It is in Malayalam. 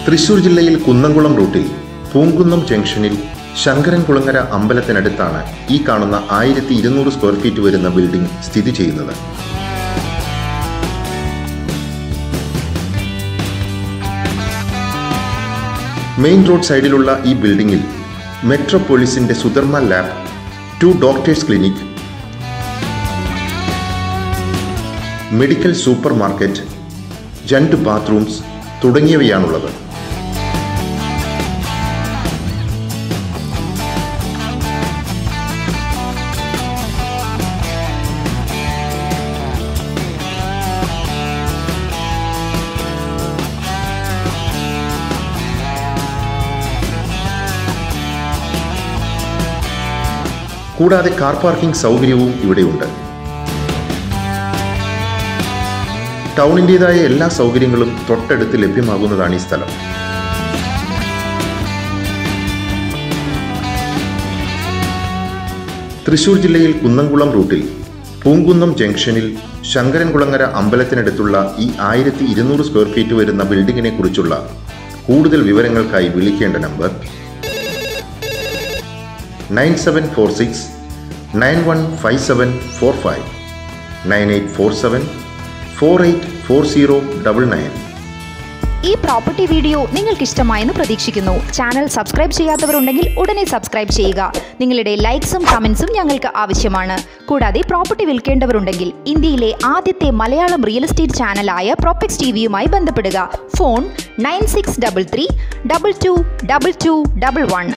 തൃശൂർ ജില്ലയിൽ കുന്നംകുളം റൂട്ടിൽ പൂങ്കുന്നം ജംഗ്ഷനിൽ ശങ്കരൻകുളങ്ങര അമ്പലത്തിനടുത്താണ് ഈ കാണുന്ന ആയിരത്തി ഇരുന്നൂറ് സ്ക്വയർ ഫീറ്റ് വരുന്ന ബിൽഡിംഗ് സ്ഥിതി ചെയ്യുന്നത് മെയിൻ റോഡ് സൈഡിലുള്ള ഈ ബിൽഡിംഗിൽ മെട്രോപോളിസിന്റെ Sudharma lab two doctors clinic medical supermarket രണ്ട് ബാത്റൂംസ് തുടങ്ങിയവയാണുള്ളത് കൂടാതെ കാർ പാർക്കിംഗ് സൗകര്യവും ഇവിടെയുണ്ട് ടൗണിൻ്റെതായ എല്ലാ സൗകര്യങ്ങളും തൊട്ടടുത്ത് ലഭ്യമാകുന്നതാണ് ഈ സ്ഥലം തൃശൂർ ജില്ലയിൽ കുന്നംകുളം റൂട്ടിൽ പൂങ്കുന്നം ജംഗ്ഷനിൽ ശങ്കരൻകുളങ്ങര അമ്പലത്തിനടുത്തുള്ള ഈ ആയിരത്തി ഇരുന്നൂറ് സ്ക്വയർ ഫീറ്റ് വരുന്ന ബിൽഡിങ്ങിനെ കുറിച്ചുള്ള കൂടുതൽ വിവരങ്ങൾക്കായി വിളിക്കേണ്ട number nine seven four six nine one five seven four five nine eight four seven four eight four zero double nine ഈ പ്രോപ്പർട്ടി വീഡിയോ നിങ്ങൾക്ക് ഇഷ്ടമായെന്ന് പ്രതീക്ഷിക്കുന്നു ചാനൽ സബ്സ്ക്രൈബ് ചെയ്യാത്തവരുണ്ടെങ്കിൽ ഉടനെ സബ്സ്ക്രൈബ് ചെയ്യുക നിങ്ങളുടെ ലൈക്സും കമൻസും ഞങ്ങൾക്ക് ആവശ്യമാണ് കൂടാതെ പ്രോപ്പർട്ടി വിൽക്കേണ്ടവരുണ്ടെങ്കിൽ ഇന്ത്യയിലെ ആദ്യത്തെ മലയാളം റിയൽ എസ്റ്റേറ്റ് ചാനലായ പ്രോപ്പക്സ് ടി വിയുമായി ബന്ധപ്പെടുക phone nine six double three double two double two double one